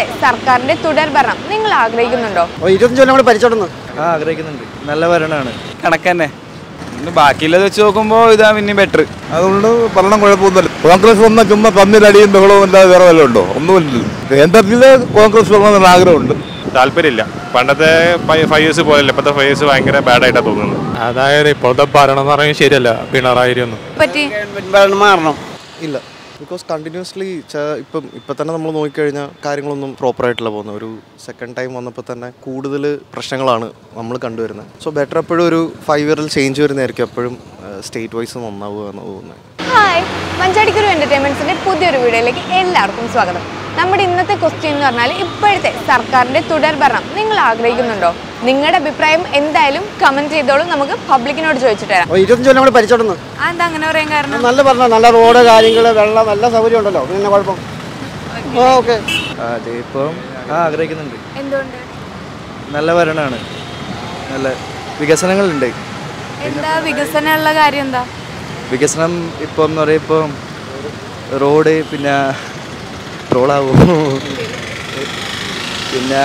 ഇപ്പോഴത്തെ സർക്കാരിന്റെ തുടർഭരണം നിങ്ങൾ ആഗ്രഹിക്കുന്നുണ്ടോ ഓ ഇരുപത്തഞ്ച് കൊല്ലം കൂടെ ഭരിച്ചോടുന്നു ആ ആഗ്രഹിക്കുന്നുണ്ട് നല്ല ഭരണമാണ് കണക്ക് തന്നെ പിന്നെ ബാക്കിയുള്ളത് വെച്ച് നോക്കുമ്പോൾ ഇതാ പിന്നെയും ബെറ്റർ അതുകൊണ്ട് ഭരണം കുഴപ്പമൊന്നുമില്ല കോൺഗ്രസ് വന്ന ചുമ്മാ തമ്മിലടിയും ബഹളവും അല്ലാതെ വേറെ വല്ലതും ഉണ്ടോ ഒന്നുമില്ലല്ലോ കേന്ദ്രത്തിൽ കോൺഗ്രസ് വരണമെന്നുള്ള ആഗ്രഹമുണ്ട് താല്പര്യമില്ല പണ്ടത്തെ ഫൈവ് ഇയേഴ്സ് പോലല്ല ഇപ്പോഴത്തെ ഫൈവ് ഇയേഴ്സ് ഭയങ്കര ബാഡായിട്ടാണ് തോന്നുന്നത് അതായത് ഇപ്പോഴത്തെ ഭരണം എന്ന് പറയുന്നത് ശരിയല്ല പിണറായി ഒന്നും പറ്റി മാറണം ഇല്ല ബിക്കോസ് കണ്ടിന്യൂസ്ലി ഇപ്പം ഇപ്പം തന്നെ നമ്മൾ നോക്കിക്കഴിഞ്ഞാൽ കാര്യങ്ങളൊന്നും പ്രോപ്പറായിട്ടല്ല പോകുന്നത് ഒരു സെക്കൻഡ് ടൈം വന്നപ്പോൾ തന്നെ കൂടുതൽ പ്രശ്നങ്ങളാണ് നമ്മൾ കണ്ടുവരുന്നത് സോ ബെറ്റർ എപ്പോഴും ഒരു ഫൈവ് ഇയറിൽ ചേഞ്ച് വരുന്നതായിരിക്കും എപ്പോഴും സ്റ്റേറ്റ് വൈസ് നന്നാവുക എന്ന് തോന്നുന്നത് ഹായ് മഞ്ചാടിക്കുരു എന്റർടൈൻമെന്റ്സിന്റെ പുതിയൊരു വീഡിയോയിലേക്ക് എല്ലാവർക്കും സ്വാഗതം നമ്മുടെ ഇന്നത്തെ ക്വസ്റ്റ്യൻ എന്ന് പറഞ്ഞാൽ ഇപ്പോഴത്തെ സർക്കാരിന്റെ തുടർഭരണം നിങ്ങൾ ആഗ്രഹിക്കുന്നുണ്ടോ നിങ്ങളുടെ അഭിപ്രായം എന്തായാലും കമന്റ് ചെയ്തോളൂ നമുക്ക് പബ്ലിക്കിനോട് ചോദിച്ചിട്ട് തരാം ഓ ഇരുപത്തഞ്ച് കൊല്ലം കൂടെ ഭരിച്ചോടുന്നു അതെന്താ അങ്ങനെ പറയാൻ കാരണം നല്ല ഭരണം നല്ല റോഡ് കാര്യങ്ങൾ വെള്ളം എല്ലാ സൗകര്യം ഉണ്ടല്ലോ പിന്നെ കുഴപ്പം ഓ ഓക്കെ അതിപ്പം ആ ആഗ്രഹിക്കുന്നുണ്ട് എന്തുകൊണ്ട് നല്ല ഭരണമാണ് നല്ല വികസനങ്ങളുണ്ട് എന്താ വികസനമുള്ള കാര്യം എന്താ വികസനം ഇപ്പം എന്ന് പറയുമ്പോൾ റോഡ് പിന്നെ ട്രോളാവും പിന്നെ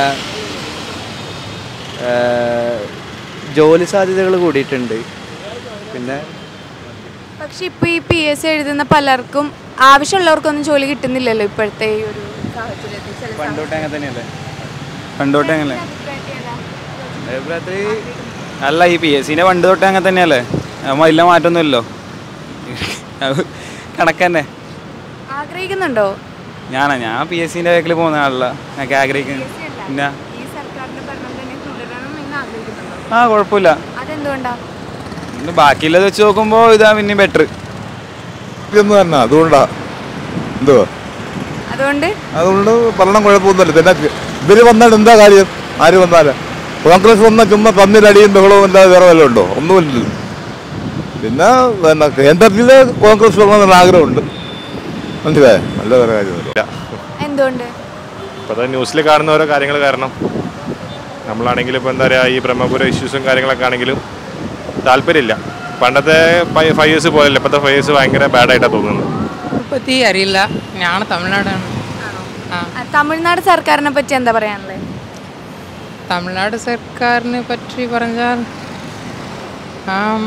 ആ, ജോലി സാധ്യതകൾ കൂടിയിട്ടുണ്ട് പിന്നെ പക്ഷെ ഇപ്പൊ ഈ പി എസ് സി എഴുതുന്ന പലർക്കും ആവശ്യമുള്ളവർക്കൊന്നും ജോലി കിട്ടുന്നില്ലല്ലോ ഇപ്പോഴത്തെ ഈ ഒരു സാഹചര്യത്തിൽ ചില പണ്ടോട്ടെ അങ്ങനെ തന്നെയല്ലേ പണ്ടോട്ടെ അങ്ങനെ അഭിപ്രായത്തിൽ അല്ല ഈ പി എസ് സിന്റെ പണ്ട് തൊട്ടേ അങ്ങനെ തന്നെയല്ലേ നമ്മൾ വലിയ മാറ്റമൊന്നുമില്ലല്ലോ അത് കണക്ക് തന്നെ ആഗ്രഹിക്കുന്നുണ്ടോ ഞാനാ ഞാൻ പി എസ് സിന്റെ ബാക്കിൽ പോകുന്ന ആളല്ല ഞാൻ ആഗ്രഹിക്കുന്നു പിന്നെ ഈ സർക്കാരിന്റെ ഭരണം തന്നെ തുടരണം എന്ന് ആഗ്രഹിക്കുന്നുണ്ടോ ആ കുഴപ്പമില്ല അതെന്തുകൊണ്ടാ പിന്നെ ബാക്കിയുള്ളത് വെച്ച് നോക്കുമ്പോൾ ഇതാ പിന്നെയും ബെറ്റർ ഇതൊന്നും തന്നെ അതുകൊണ്ടാ എന്തുവാ അതുകൊണ്ട് അതുകൊണ്ട് ഭരണം കുഴപ്പമൊന്നുമില്ല പിന്നെ ഇവര് വന്നാൽ എന്താ കാര്യം ആര് വന്നാല് കോൺഗ്രസ് വന്ന ചുമ്മാ തമ്മിലടിയും ബഹളവും അല്ലാതെ വേറെ വല്ലതും ഉണ്ടോ ഒന്നുമില്ലല്ലോ പിന്നെ പിന്നെ കേന്ദ്രത്തിൽ കോൺഗ്രസ് വരണമെന്നുള്ള ആഗ്രഹമുണ്ട് മനസ്സിലായേ നല്ല വേറെ കാര്യമൊന്നുമില്ല എന്തുകൊണ്ട് ഇപ്പോഴത്തെ ന്യൂസിൽ കാണുന്ന ഓരോ കാര്യങ്ങൾ കാരണം നമ്മളാണെങ്കിലും ഇപ്പോൾ എന്താ പറയുക ഈ ബ്രഹ്മപുര ഇഷ്യൂസും കാര്യങ്ങളൊക്കെ ആണെങ്കിലും താല്പര്യമില്ല പണ്ടത്തെ ഫൈവ് ഇയേഴ്സ് പോലല്ല ഇപ്പോഴത്തെ ഫൈവ് ഇയേഴ്സ് ഭയങ്കര ബാഡായിട്ടാണ് തോന്നുന്നത് പറ്റി അറിയില്ല ഞാൻ തമിഴ്നാടാണ് ആ ആ, തമിഴ്നാട് സർക്കാരിനെ പറ്റി എന്താ പറയാനുള്ളത് തമിഴ്നാട് സർക്കാരിനെ പറ്റി പറഞ്ഞാൽ ആം,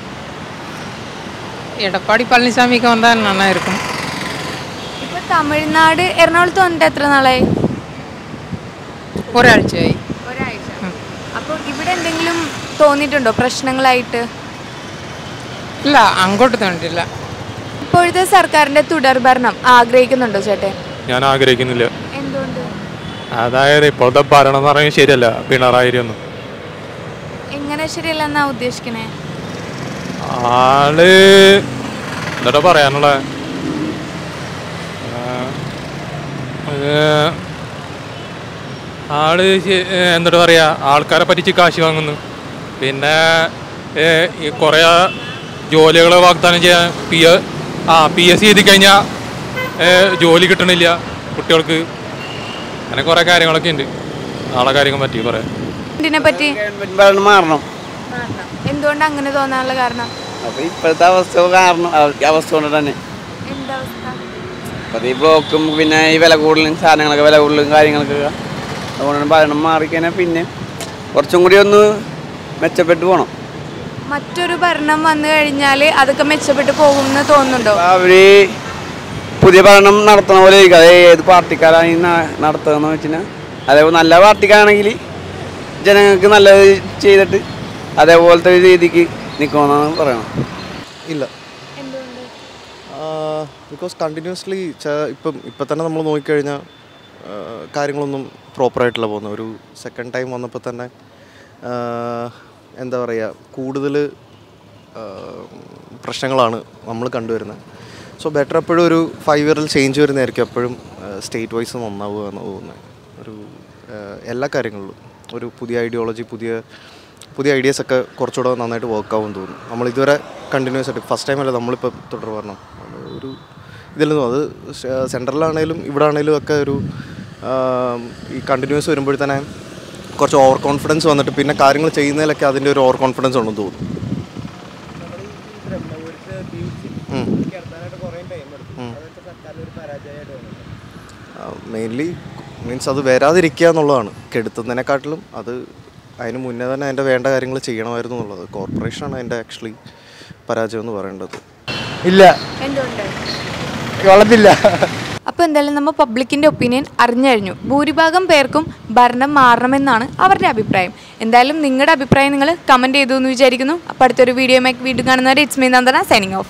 എടപ്പാടി പളനിசாமிக்கு வந்தால் நல்லா இருக்கும் ഇപ്പൊ തമിഴ്നാട് എറണാകുളത്ത് വന്നിട്ട് എത്ര നാളായി ഒരാഴ്ചയായി ഒരാഴ്ച അപ്പോൾ ഇവിടെ എന്തെങ്കിലും തോന്നിയിട്ടുണ്ടോ പ്രശ്നങ്ങളായിട്ട് ഇല്ല അങ്ങോട്ട് തോന്നിട്ടില്ല ഇപ്പോഴത്തെ സർക്കാരിന്റെ തുടർഭരണം ആഗ്രഹിക്കുന്നുണ്ടോ ചേട്ടൻ ഞാൻ ആഗ്രഹിക്കുന്നില്ല എന്തുകൊണ്ട് അതായത് ഇപ്പോഴത്തെ ഭരണം എന്ന് പറയുന്നത് ശരിയല്ല പിണറായി ഒന്നും എങ്ങനെ ശരിയല്ലെന്നാ ഉദ്ദേശിക്കണേ ആള് എന്താ പറയാനുള്ള ആള് ശ- ഏ, എന്താ പറയാ ആൾക്കാരെ പറ്റിച്ച് കാശ് വാങ്ങുന്നു പിന്നെ ഏ, ഈ കുറേ ജോലികൾ വാഗ്ദാനം ചെയ്യാൻ പി എ- ആ പി എസ് സി എഴുതി കഴിഞ്ഞാൽ ജോലി കിട്ടണില്ല കുട്ടികൾക്ക് അങ്ങനെ കുറേ കാര്യങ്ങളൊക്കെ ഉണ്ട് നാളെ കാര്യങ്ങൾ പറ്റി പറയാം ഇതിനെ പറ്റി ഭരണം മാറണം എന്തുകൊണ്ട് അങ്ങനെ തോന്നാനുള്ള കാരണം അപ്പോൾ ഇപ്പോഴത്തെ അവസ്ഥ കാരണം അവർക്ക് അവസ്ഥ കൊണ്ട് തന്നെ എന്താ അവസ്ഥ അപ്പോൾ ഈ ബ്ലോക്കും പിന്നെ ഈ വില കൂടുതലും സാധനങ്ങളൊക്കെ വില കൂടുതലും കാര്യങ്ങളൊക്കെ അതുകൊണ്ടാണ് ഭരണം മാറിക്കഴിഞ്ഞാൽ പിന്നെ കുറച്ചും കൂടി ഒന്ന് മെച്ചപ്പെട്ടു പോകണം മറ്റൊരു ഭരണം വന്നു കഴിഞ്ഞാൽ അതൊക്കെ മെച്ചപ്പെട്ട് പോകും എന്ന് തോന്നുന്നുണ്ടോ അപ്പോൾ അവർ പുതിയ ഭരണം നടത്തണ പോലെ ഇരിക്കും അത് ഏത് പാർട്ടിക്കാരാണ് ഈ ന- നടത്തുകയെന്ന് വെച്ചാൽ അതേപോലെ നല്ല പാർട്ടിക്കാണെങ്കിൽ ജനങ്ങൾക്ക് നല്ലത് ചെയ്തിട്ട് അതേപോലത്തെ ഒരു രീതിക്ക് നിൽക്കുമെന്നാണ് പറയണം ഇല്ല ബിക്കോസ് കണ്ടിന്യൂസ്ലി ഇപ്പം ഇപ്പം തന്നെ നമ്മൾ നോക്കിക്കഴിഞ്ഞാൽ കാര്യങ്ങളൊന്നും പ്രോപ്പറായിട്ടല്ല പോകുന്നത് ഒരു സെക്കൻഡ് ടൈം വന്നപ്പോൾ തന്നെ ആ, എന്താ പറയുക കൂടുതൽ പ്രശ്നങ്ങളാണ് നമ്മൾ കണ്ടുവരുന്നത് സോ ബെറ്റർ എപ്പോഴും ഒരു ഫൈവ് ഇയറിൽ ചേഞ്ച് വരുന്നതായിരിക്കും എപ്പോഴും സ്റ്റേറ്റ് വൈസ് നന്നാവുക എന്ന് തോന്നുന്നത് ഒരു ആ, എല്ലാ കാര്യങ്ങളിലും ഒരു പുതിയ ഐഡിയോളജി പുതിയ പുതിയ ഐഡിയാസ് ഒക്കെ കുറച്ചുകൂടെ നന്നായിട്ട് വർക്ക് ആവും തോന്നുന്നു നമ്മൾ ഇതുവരെ കണ്ടിന്യൂസ് ആയിട്ട് ഫസ്റ്റ് ടൈം അല്ല നമ്മളിപ്പോൾ തുടർ പറഞ്ഞു ഒരു ഇതിൽ നിന്നും അത് സെൻട്രലാണേലും ഇവിടെ ആണേലും ഒക്കെ ഒരു ആ, ഈ കണ്ടിന്യൂസ് വരുമ്പോഴത്തന്നെ കുറച്ച് ഓവർ കോൺഫിഡൻസ് വന്നിട്ട് പിന്നെ കാര്യങ്ങൾ ചെയ്യുന്നതിലൊക്കെ അതിൻ്റെ ഒരു ഓവർ കോൺഫിഡൻസ് ഉണ്ടെന്ന് തോന്നുന്നു മെയിൻലി മീൻസ് അത് വരാതിരിക്കുക എന്നുള്ളതാണ് കെടുത്തുന്നതിനെക്കാട്ടിലും അത് അതിന് മുന്നേ തന്നെ അതിൻ്റെ വേണ്ട കാര്യങ്ങൾ ചെയ്യണമായിരുന്നു എന്നുള്ളത് കോർപ്പറേഷനാണ് അതിൻ്റെ ആക്ച്വലി പരാജയം എന്ന് പറയേണ്ടത് ഇല്ല എന്തുകൊണ്ട് കൊള്ളത്തില്ല അപ്പോൾ എന്തായാലും നമ്മൾ പബ്ലിക്കിൻ്റെ ഒപ്പീനിയൻ അറിഞ്ഞു കഴിഞ്ഞു ഭൂരിഭാഗം പേർക്കും ഭരണം മാറണമെന്നാണ് അവരുടെ അഭിപ്രായം എന്തായാലും നിങ്ങളുടെ അഭിപ്രായം നിങ്ങൾ കമൻറ്റ് ചെയ്തു എന്ന് വിചാരിക്കുന്നു അപ്പോൾ അടുത്തൊരു വീഡിയോ വീണ്ടും കാണുന്നവരെ it's me Nandana signing of